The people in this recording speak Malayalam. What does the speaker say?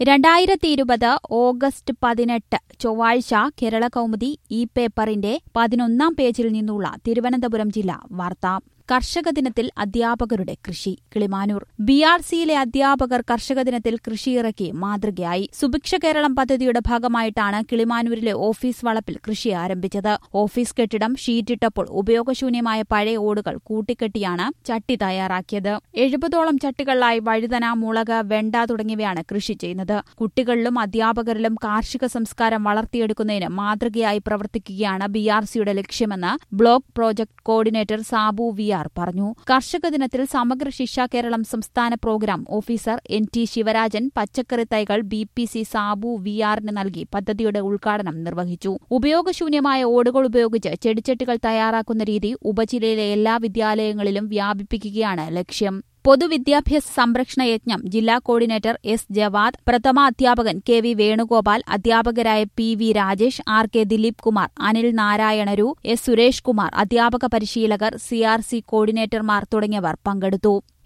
രണ്ടായിരത്തി ഇരുപത് ഓഗസ്റ്റ് പതിനെട്ട് ചൊവ്വാഴ്ച കേരള കൗമുദി ഈ പേപ്പറിന്റെ പതിനൊന്നാം പേജിൽ നിന്നുള്ള തിരുവനന്തപുരം ജില്ലാ വാർത്ത കർഷക ദിനത്തിൽ അധ്യാപകരുടെ കൃഷി കിളിമാനൂർ ബി ആർ സിയിലെ അധ്യാപകർ കർഷക ദിനത്തിൽ കൃഷിയിറക്കി മാതൃകയായി സുഭിക്ഷ കേരളം പദ്ധതിയുടെ ഭാഗമായിട്ടാണ് കിളിമാനൂരിലെ ഓഫീസ് വളപ്പിൽ കൃഷി ആരംഭിച്ചത് ഓഫീസ് കെട്ടിടം ഷീറ്റിട്ടപ്പോൾ ഉപയോഗശൂന്യമായ പഴയ ഓടുകൾ കൂട്ടിക്കെട്ടിയാണ് ചട്ടി തയ്യാറാക്കിയത് എഴുപതോളം ചട്ടികളിലായി വഴുതന മുളക് വെണ്ട തുടങ്ങിയവയാണ് കൃഷി ചെയ്യുന്നത് കുട്ടികളിലും അധ്യാപകരിലും കാർഷിക സംസ്കാരം വളർത്തിയെടുക്കുന്നതിന് മാതൃകയായി പ്രവർത്തിക്കുകയാണ് ബി ആർ സിയുടെ ലക്ഷ്യമെന്ന് block project coordinator Sabu V R പറഞ്ഞു കർഷക ദിനത്തിൽ സമഗ്ര ശിക്ഷ കേരളം സംസ്ഥാന programme officer N T Sivarajan പച്ചക്കറി തൈകൾ B P C Sabu V ആറിന് നൽകി പദ്ധതിയുടെ ഉദ്ഘാടനം നിർവഹിച്ചു ഉപയോഗശൂന്യമായ ഓടുകൾ ഉപയോഗിച്ച് ചെടിച്ചട്ടികൾ തയ്യാറാക്കുന്ന രീതി ഉപജില്ലയിലെ എല്ലാ വിദ്യാലയങ്ങളിലും വ്യാപിപ്പിക്കുകയാണ് ലക്ഷ്യം പൊതുവിദ്യാഭ്യാസ സംരക്ഷണ യജ്ഞം ജില്ലാ കോർഡിനേറ്റർ എസ് ജവാദ് പ്രഥമ അധ്യാപകൻ കെ വി വേണുഗോപാൽ അധ്യാപകരായ P V Rajesh R K Dileep Kumar Anil നാരായണരു എസ് സുരേഷ് കുമാർ അധ്യാപക പരിശീലകർ സി ആർ സി കോർഡിനേറ്റർമാർ തുടങ്ങിയവർ പങ്കെടുത്തു